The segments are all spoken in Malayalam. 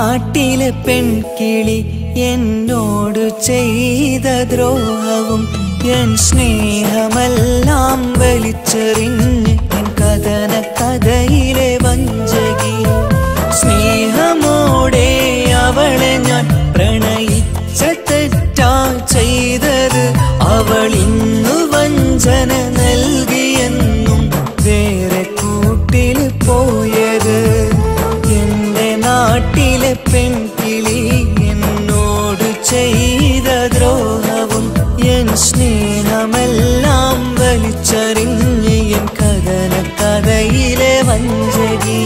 നാട്ടിലെ പെൺകിളി എന്നോട് ചെയ്ത ദ്രോഹവും എൻ സ്നേഹമെല്ലാം വലിച്ചെറിഞ്ഞ് എൻ കഥന കഥയിലെ വഞ്ചകി സ്നേഹമോടെ അവളെ ഞാൻ പ്രണയിച്ച തെറ്റാ ചെയ്തത് അവൾ ഇന്നു വഞ്ചന നൽകിയെന്നും വേറെ കൂട്ടിൽ പോയത് എന്റെ നാട്ടിലെ പെൺകിളി എന്നോട് ചെയ്ത ദ്രോഹവും എൻ സ്നേഹമെല്ലാം വലിച്ചറിഞ്ഞ് എൻ കഥന കഥയിലെ വഞ്ചകി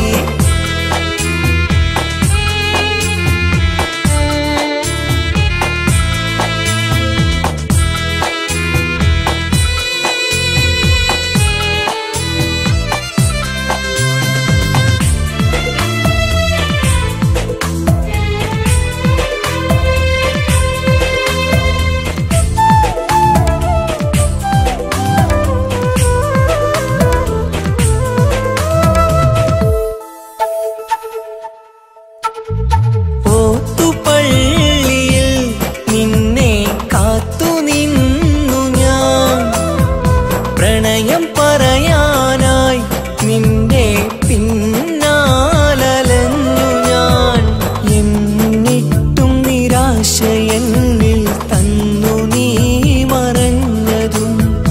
ഓത്തുപള്ളിയിൽ നിന്നെ കാത്തു നിന്നു ഞാൻ പ്രണയം പറയാനായി നിന്റെ പിന്നാലലഞ്ഞു ഞാൻ എന്നിട്ടും നിരാശ എന്നിൽ തന്നു നീ മറഞ്ഞതും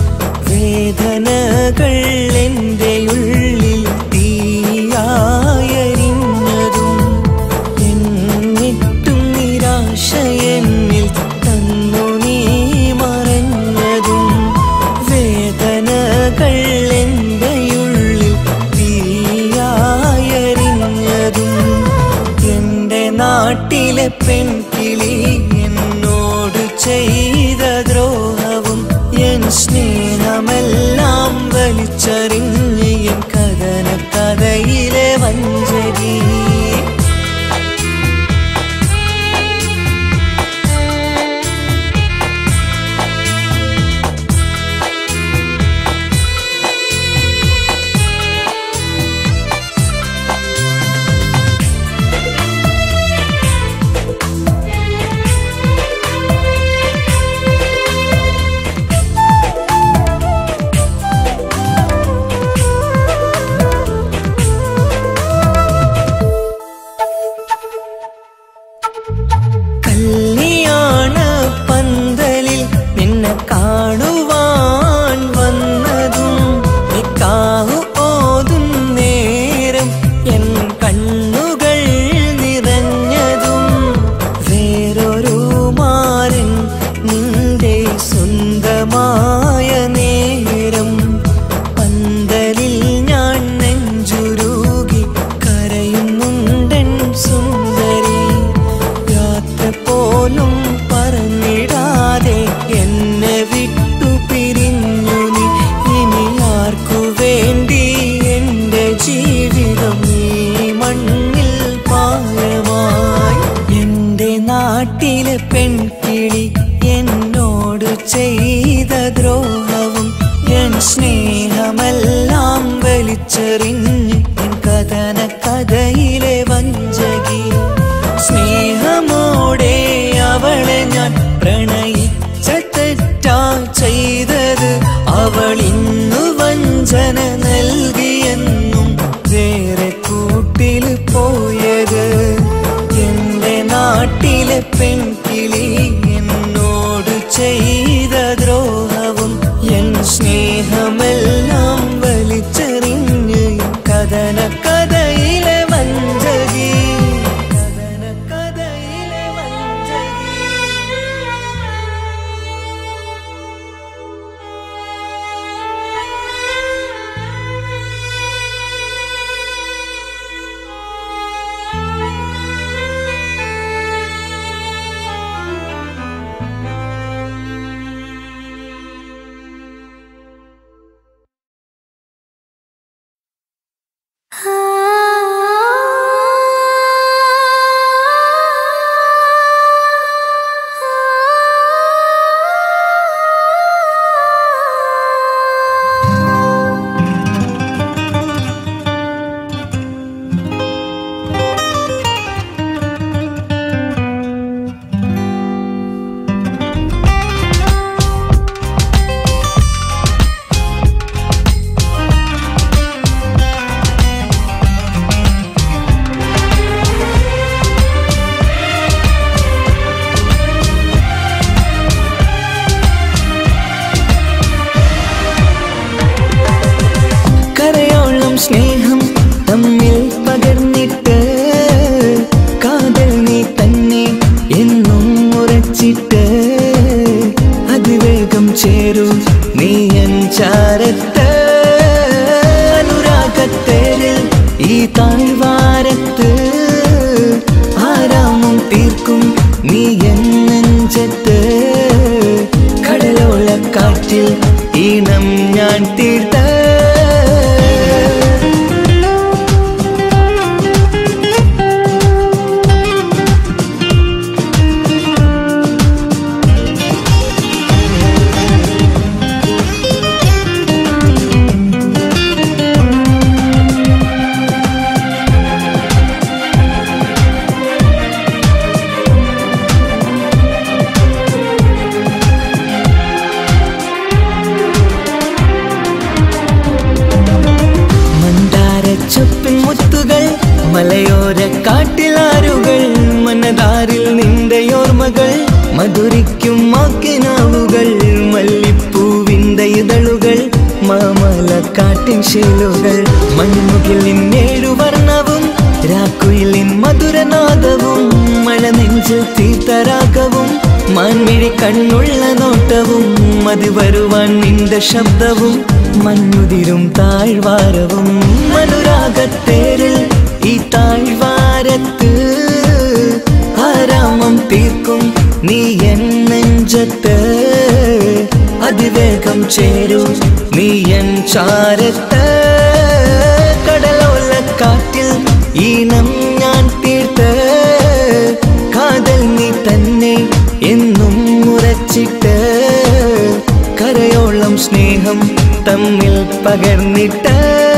വേദനകൾ എൻ്റെ ഉള്ളിൽ തീയായരിഞ്ഞതും എന്നിട്ടും നിരാശ എന്നിൽ തന്നു നീ മറഞ്ഞതും വേദനകൾ എൻ്റെ ഉള്ളിൽ തീയായരിഞ്ഞതും എൻ്റെ നാട്ടിലെ പെൺകിളി എന്നോട് ചെയ്ത ദ്രോഹവും എൻ സ്നേഹമെല്ലാം വലിച്ചറിഞ്ഞ് എൻ കഥന കഥയിലെ വഞ്ചകി കല്യാണ പന്തലിൽ നിന്നെ കാണുവാൻ വന്നതും നിക്കാഹു ഓതും നേരം എൻ കണ്ണുകൾ നിറഞ്ഞതും വേറൊരു മാരൻ നിന്റെ സ്വന്തമായ നേരം പന്തലിൽ ഞാൻ നെഞ്ചുരുകി കരയുന്നുണ്ടൻ സുന്ദരി യാത്ര പോലും പറഞ്ഞിടാതെ എന്നെ വിട്ടു പിരിഞ്ഞു നീ ഇനി ആർക്കു വേണ്ടി എന്റെ ജീവിതം ഈ മണ്ണിൽ പാഴമായി എന്റെ നാട്ടിലെ പെൺകിളി എന്നോട് ചെയ്ത ദ്രോഹവും എൻ സ്നേഹമെല്ലാം വലിച്ചെറിഞ്ഞ് എൻ കഥന കഥയിലെ വഞ്ചകി സ്നേഹമോടെ അവളെ ഞാൻ പ്രണയിച്ച തെറ്റാ ചെയ്തത് അവൾ ഇന്നു വഞ്ചന നൽകിയെന്നും വേറെ കൂട്ടിൽ പോയത് എന്റെ നാട്ടിലെ പെൺകിളി എന്നോട് ചെയ്ത ദ്രോഹവും എൻ സ്നേഹമെല്ലാം വലിച്ചെറിഞ്ഞ് കഥന കഥയിലെ വഞ്ചകി കഥന കഥയിലെ വഞ്ചകി സ്നേഹം തമ്മിൽ പകർന്നിട്ട് കാതൽ നീ തന്നെ എന്നും ഉറച്ചിട്ട് അതിവേഗം ചേരൂ നീ എൻ ചാരത്ത് അനുരാഗത്തേരിൽ ഈ താഴ്വാരത്ത് ആരാമം തീർക്കും നീ എൻ നെഞ്ചത്ത് കടലോളക്കാറ്റിൽ ഈണം ഞാൻ തീർത്ത മന്ദാര ചൊപ്പിൻ മുത്തുകൾ മലയോര കാട്ടിലാരുകൾ മനതാരിൽ നിന്റെ ഓർമ്മകൾ മധുരിക്കും മാക്കിനാവുകൾ മല്ലിപ്പൂവിന്റെ ഇതളുകൾ മാമല കാട്ടിൻ ശീലുകൾ മൺമുകിലിൻ ഏഴു വർണ്ണവും രാക്കുയിലിൻ മധുരനാദവും മഴ നെഞ്ചിൽ തീത്തരാഗവും മാൻമിഴി കണ്ണുള്ള നോട്ടവും മതി വരുവാൻ നിന്റെ ശബ്ദവും മണ്ണുതിരും താഴ്വാരവും അനുരാഗത്തേരിൽ ഈ താഴ്വാരത്ത് ആരാമം തീർക്കും നീ എൻ നെഞ്ചത്ത് അതിവേഗം ചേരൂ നീ എൻ ചാരത്ത് കടലോലക്കാറ്റിൽ ഈണം ഞാൻ തീർത്ത് കാതൽ നീ തന്നെ എന്നും ഉറച്ചിട്ട് കരയോളം സ്നേഹം തമ്മിൽ പകർന്നിട്ട്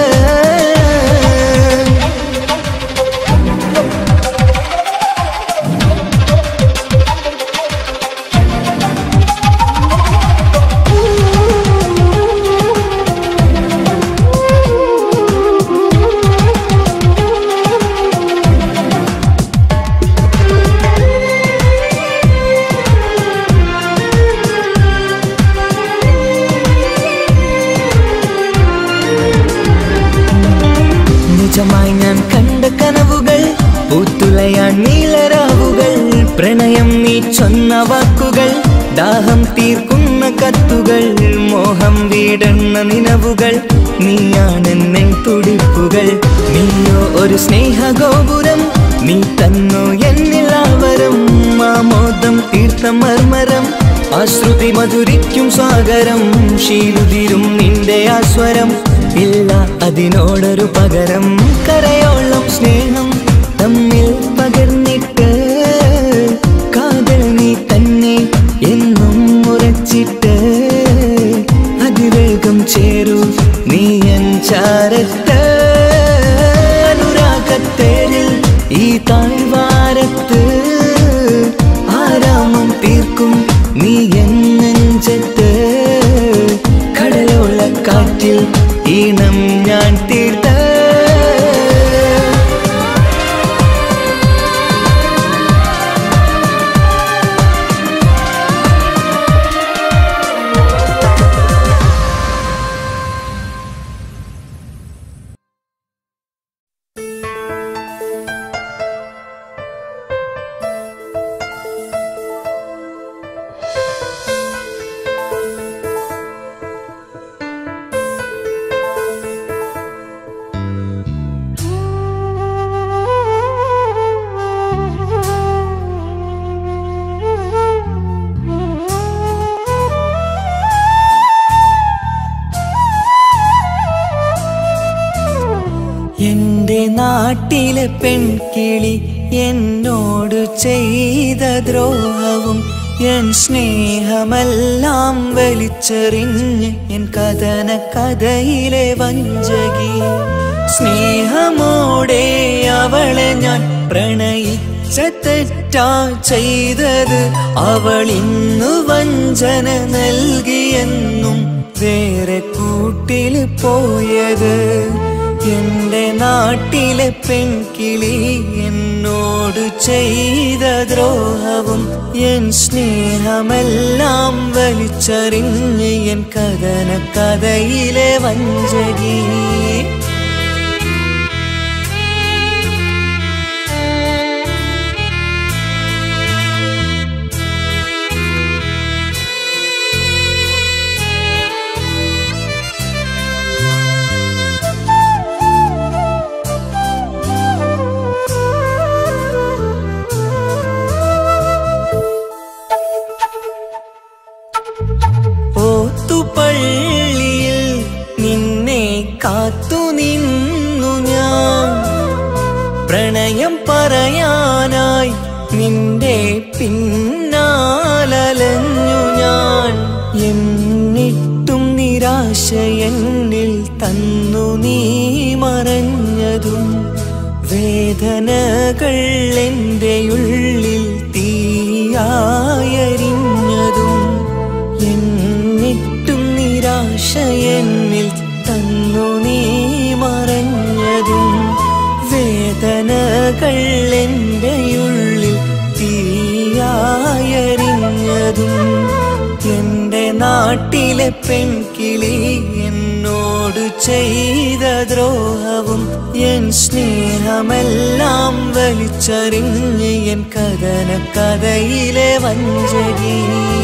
നിജമായി ഞാൻ കണ്ട കനവുകൾ പൂത്തുലയാൻ നീലരാവുകൾ പ്രണയം നീ ചൊന്ന വാക്കുകൾ ദാഹം തീർക്കുന്ന കത്തുകൾ മോഹം വീടുന്ന നിലവുകൾ നീയാണെന്നെൻ തുടിപ്പുകൾ നീയോ ഒരു സ്നേഹഗോപുരം നീ തന്നോ എന്നിലാവരം മാമോദം തീർത്ത മർമരം ആശ്രുതി മധുരിക്കും സാഗരം ശീലുതിരും നിന്റെ ആസ്വരം ഇല്ല അതിനോടൊരു പകരം കരയോളം സ്നേഹം തമ്മിൽ പകർന്നിട്ട് കാതൽ നീ തന്നെ എന്നും ഉറച്ചിട്ട് അതിവേഗം ചേരൂ നീ എൻ ചാരത്ത് അനുരാഗത്തേരിൽ ഈ താഴ്വാരത്ത് ആരാമം തീർക്കും നീ എൻ നെഞ്ചത്ത് കടലോളക്കാറ്റിൽ ഈണം ഞാൻ തീർത്ത എന്റെ നാട്ടിലെ പെൺകിളി എന്നോട് ചെയ്ത ദ്രോഹവും എൻ സ്നേഹമെല്ലാം വലിച്ചെറിഞ്ഞ് എൻ കഥന കഥയിലെ വഞ്ചകി സ്നേഹമോടെ അവളെ ഞാൻ പ്രണയിച്ച തെറ്റാ ചെയ്തത് അവൾ ഇന്നു വഞ്ചന നൽകിയെന്നും വേറെ കൂട്ടിൽ പോയത് എന്റെ നാട്ടിലെ പെൺകിളി എന്നോട് ചെയ്ത ദ്രോഹവും എൻ സ്നേഹമെല്ലാം വലിച്ചറിഞ്ഞ് എൻ കഥന കഥയിലെ വഞ്ചകി പറയാനായി നിന്റെ പിന്നാലലഞ്ഞു ഞാൻ എന്നിട്ടും നിരാശ എന്നിൽ തന്നു നീ മറഞ്ഞതും വേദനകൾ എൻ്റെ ഉള്ളിൽ തീയായരിഞ്ഞതും എന്നിട്ടും നിരാശ എന്നിൽ തന്നു നീ മറഞ്ഞതും വേദനകൾ എൻ്റെ ഉള്ളിൽ തീയായരിഞ്ഞതും എൻ്റെ നാട്ടിലെ പെൺകിളി എന്നോട് ചെയ്ത ദ്രോഹവും എൻ സ്നേഹമെല്ലാം വലിച്ചെറിഞ്ഞ് എൻ കഥന കഥയിലെ വഞ്ചകി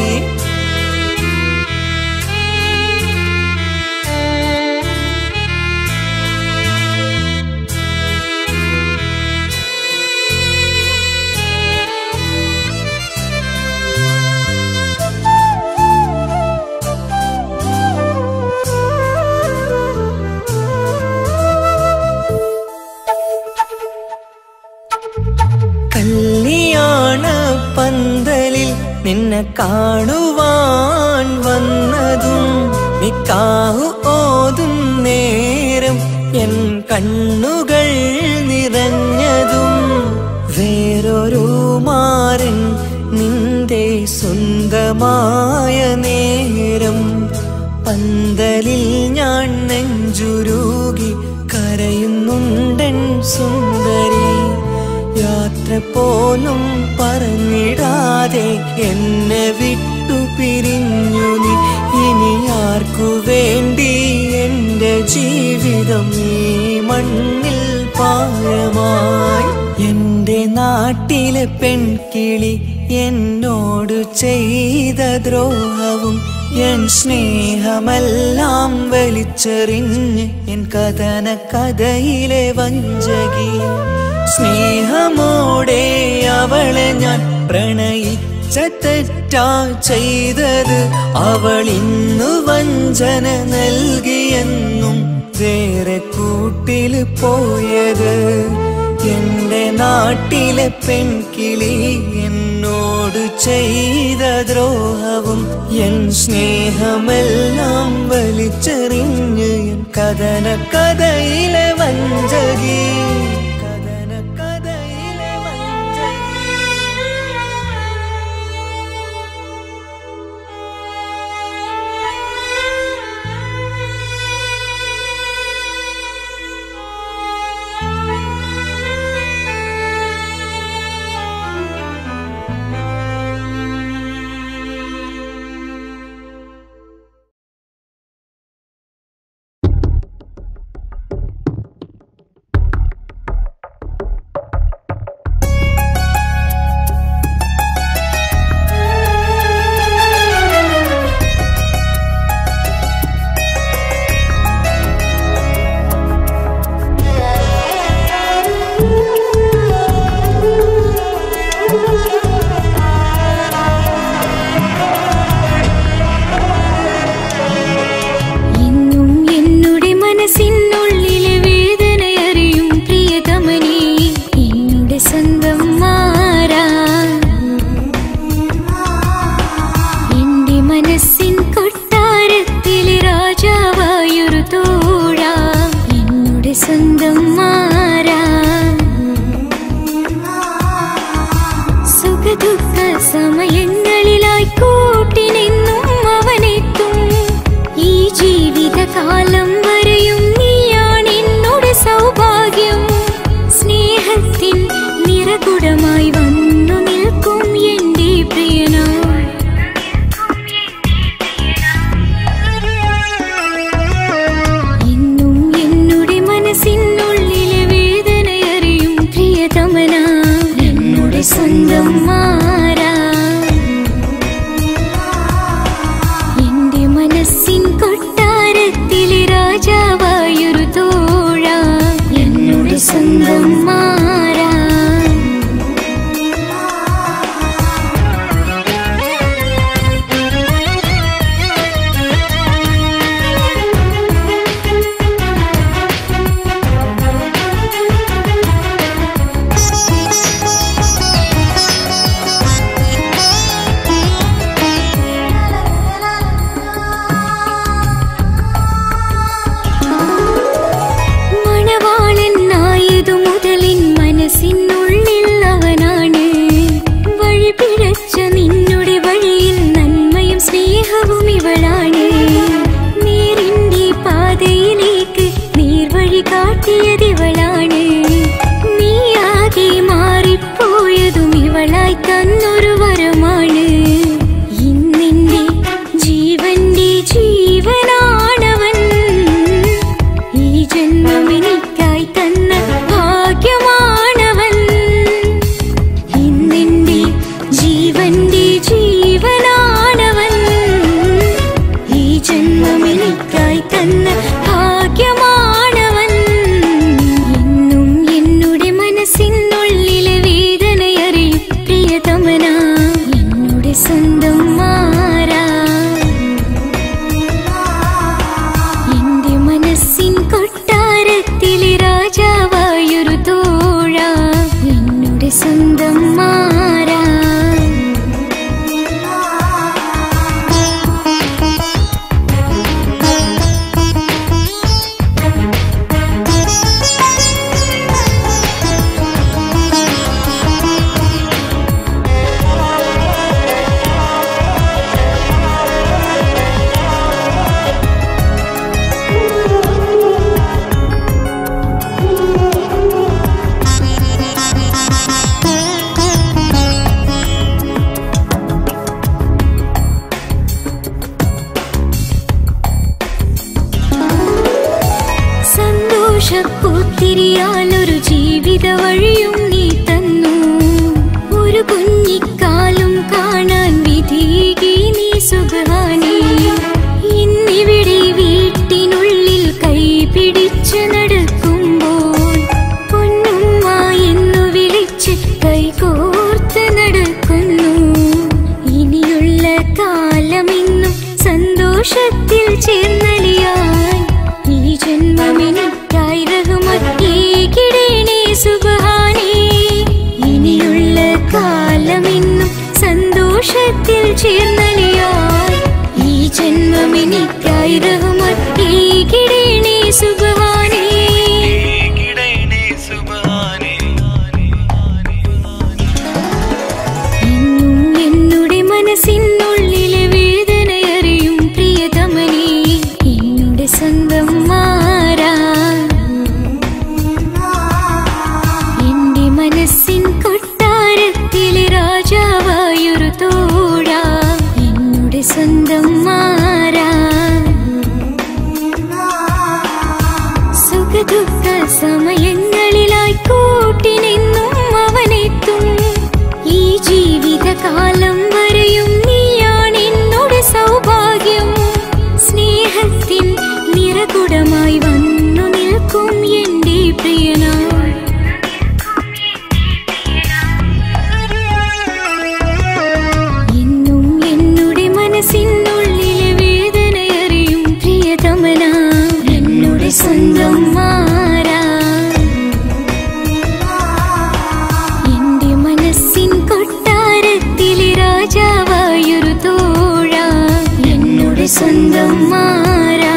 കല്യാണ പന്തലിൽ നിന്നെ കാണുവാൻ വന്നതും നിക്കാഹു ഓതും നേരം എൻ കണ്ണുകൾ നിറഞ്ഞതും വേറൊരു മാരൻ നിന്റെ സ്വന്തമായ നേരം പന്തലിൽ ഞാൻ നെഞ്ചുരുകി കരയുന്നുണ്ടൻ സുന്ദരി യാത്ര പോലും പറഞ്ഞിടാതെ എന്നെ വിട്ടു പിരിഞ്ഞു നീ ഇനി ആർക്കു വേണ്ടി എന്റെ ജീവിതം ഈ മണ്ണിൽ പാഴമായി എന്റെ നാട്ടിലെ പെൺകിളി എന്നോട് ചെയ്ത ദ്രോഹവും എൻ സ്നേഹമെല്ലാം വലിച്ചെറിഞ്ഞ് എൻ കഥന കഥയിലെ വഞ്ചകി സ്നേഹമോടെ അവളെ ഞാൻ പ്രണയിച്ച തെറ്റാ ചെയ്തത് അവൾ ഇന്നു വഞ്ചന നൽകിയെന്നും വേറെ കൂട്ടിൽ പോയത് എന്റെ നാട്ടിലെ പെൺകിളി എന്നോട് ചെയ്ത ദ്രോഹവും എൻ സ്നേഹമെല്ലാം വലിച്ചെറിഞ്ഞ് എൻ കഥന കഥയിലെ വഞ്ചകി കഥന കഥയിലെ വഞ്ചകി ഇന്നും എന്നുടെ മനസ്സിനുള്ളിലെ വേദനയറിയും പ്രിയതമനേ എന്നുടെ സ്വന്തം മാറാ എന്റെ മനസ്സിൻ കൊട്ടാരത്തിലെ രാജാവായൊരു തോഴാ എന്നുടെ സ്വന്തം മാറാ സുഖദുഃഖ സമയങ്ങളിലായി കൂട്ടിനെന്നും അവനെത്തും ഈ ജീവിതകാലം വരെയും നീയാണ് എന്നോട് സൗഭാഗ്യം സ്നേഹത്തിൻ നിറകുടമായി വന്നു നിൽക്കും എന്റെ പ്രിയനാ എന്നും എന്നുടെ മനസ്സിനുള്ളിലെ വേദനയറിയും പ്രിയതമന എന്നുടെ സ്വന്തം മാറാ എന്റെ മനസ്സിൻ കൊട്ടാരത്തിലെ രാജാവായൊരു തോഴ എന്നുടെ സ്വന്തം മാറാ സന്തോഷപ്പൂത്തിരിയാലൊരു ജീവിത വഴിയും നീ തന്നു ഒരു കുഞ്ഞിക്കാലും കാണാൻ വിധീകി നീ സുഖാനി ഇന്നിവിടെ വീട്ടിനുള്ളിൽ കൈ പിടിച്ച് നടക്കുമ്പോൾ പൊന്നുമ്മ എന്നു വിളിച്ച് കൈകോർത്ത് നടക്കുന്നു ഇനിയുള്ള കാലമെന്നും സന്തോഷത്തിൽ ചേർന്നലിയാൻ ഈ ജന്മമെനിക്കായി റഹ്മത്തേകിടേണേ സുബ്ഹാനേ ഇനിയുള്ള കാലമെന്നും സന്തോഷത്തിൽ ചേർന്നലിയാൻ ഈ ജന്മമെനിക്കായി റഹ്മത്തേകിടേണേ സുബ്ഹാനേ എന്നും എന്നുടെ മനസ്സിനുള്ളിലെ വേദനയറിയും പ്രിയതമനേ എന്നുടെ സ്വന്തം മാറാ എന്റെ മനസ്സിൻ കൊട്ടാരത്തിലെ രാജാവായൊരു തോടാ എന്നുടെ സ്വന്തം മാറാ സുഖദുഃഖ സമയങ്ങളിലായി കൂട്ടിനെന്നും അവനെത്തും ഈ ജീവിതകാലം വരെയും നീയാണ് എന്നോട് സൗഭാഗ്യം സ്നേഹത്തിൻ നിറകുടമായി വന്നു നിൽക്കും എന്റെ പ്രിയനാ എന്നും എന്നുടെ മനസ്സിനുള്ളിലെ വേദനയറിയും പ്രിയതമന എന്നുടെ സ്വന്തം മാറാ എന്റെ മനസ്സിൻ കൊട്ടാരത്തിലെ രാജാവായൊരു തോഴ എന്നുടെ സ്വന്തം മാറാ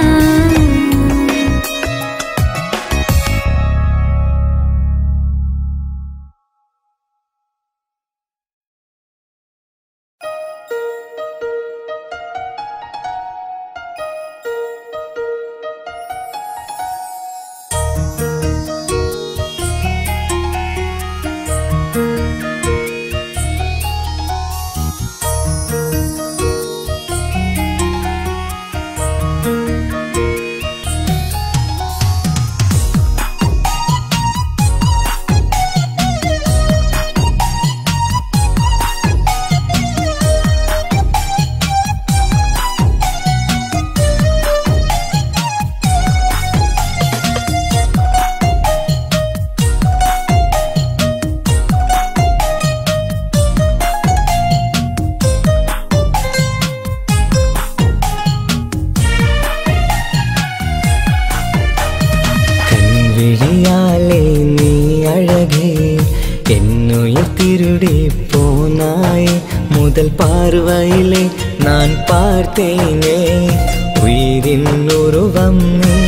കൺവിഴിയാലേ നീ അഴകേ என்னுயிர்த்திருடி போனாய் முதல் பார்வையிலே நான் பார்த்தேனே உயிரின் உருவம் நீ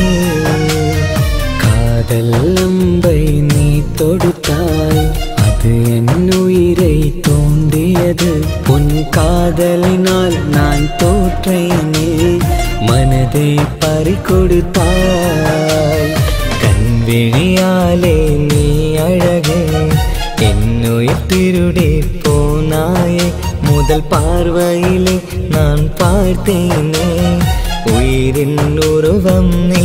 காதல் அம்பை நீ தொடுத்தாய் அது என் உயிரை தோண்டியது உன் காதலினால் நான் தோற்றேனே மனதை பறிகொடுத்தாய் കൺവിഴിയാലേ നീ അഴകേ എന്നുയിർത്തിരുടെ പോനായേ മുതൽ പാർവയിലെ നാൻ പാർത്തേനേ ഉയിരിൻ ഉരുവം നീ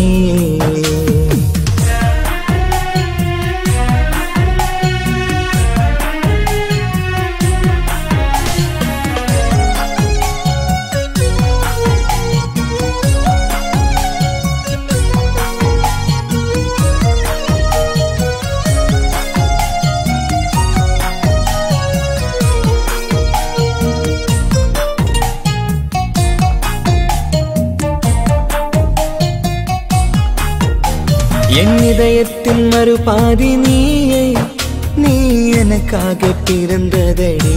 என் இதயத்தின் மறுபாதி நீயே நீ எனக்காக பிறந்ததடி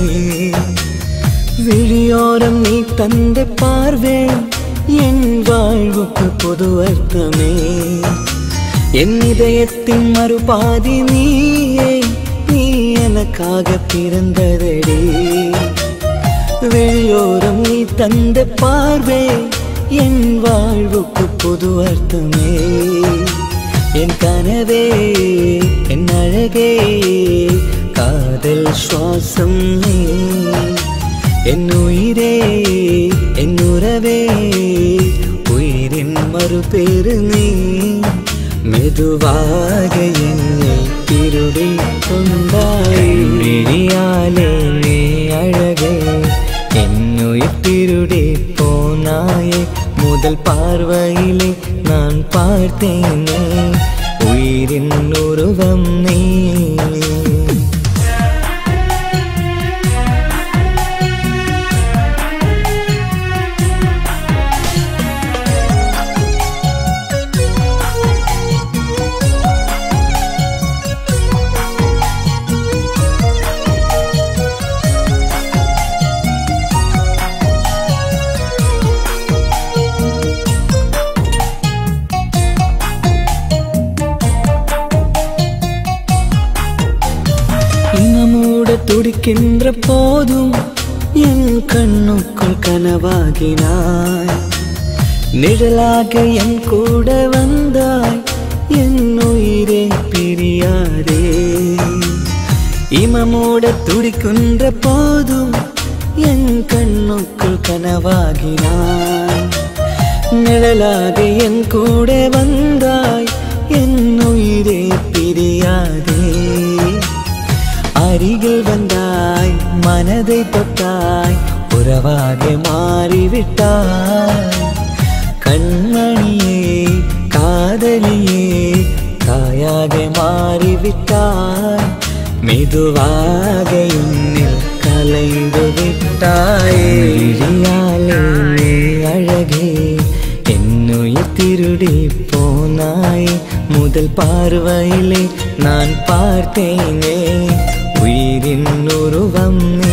விழியோரம் நீ தந்த பார்வே என் வாழ்வுக்கு பொது அர்த்தமே என் இதயத்தின் மறுபாதி நீயே நீ எனக்காக பிறந்ததடி வெளியோரம் நீ தந்த பார்வே என் வாழ்வுக்கு புது அர்த்தமே என் கனவே என் அழகே காதல் சுவாசம் நீ என் உயிரே என் உறவே உயிரின் மறுபேறு நீ മെതുവാക എന്നെ തിരുടി കൊണ്ടായിഴിയാലേ നീ അഴകേ എന്നുയിട്ടിരുടി പോനായേ മുതൽ பார்வையிலே நான் பார்த்தேனே உயிரின் உருவம் நீ இன்னமூட துடிக்கின்ற போதும் என் கண்ணுக்குள் கனவாகினாய் நிழலாக என் கூட வந்தாய் என் உயிரே பிரியாதே இமமூட துடிக்கின்ற போதும் என் கண்ணுக்குள் கனவாகினாய் நிழலாக என் கூட வந்தாய் என் உயிரே பிரியாதே அருகில் வந்தாய் மனதை தொட்டாய் உறவாக மாறிவிட்டாய் கண்மணியே காதலியே தாயாக மாறிவிட்டாய் மெதுவாக என்னில் கலைந்து விட்டாய் விழியாலே நீ அழகே என்னுயிர் திருடி போனாய் முதல் பார்வையிலே நான் பார்த்தேனே உயிரின் உருவம் நீ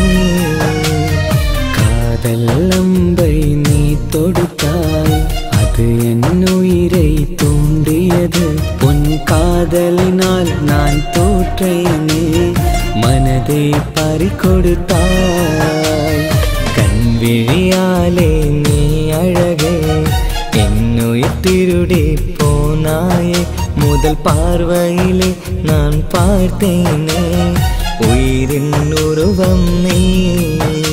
காதல் அம்பை நீ தொடுத்தாய் அது என் உயிரை தூண்டியது உன் காதலினால் நான் தோற்றேனே மனதை பறிகொடுத்தாய் கண் விழியாலே நீ அழகே என்னுயிர் திருடி போனாயே முதல் பார்வையிலே நான் பார்த்தேனே உயிரின் உருவம் நீ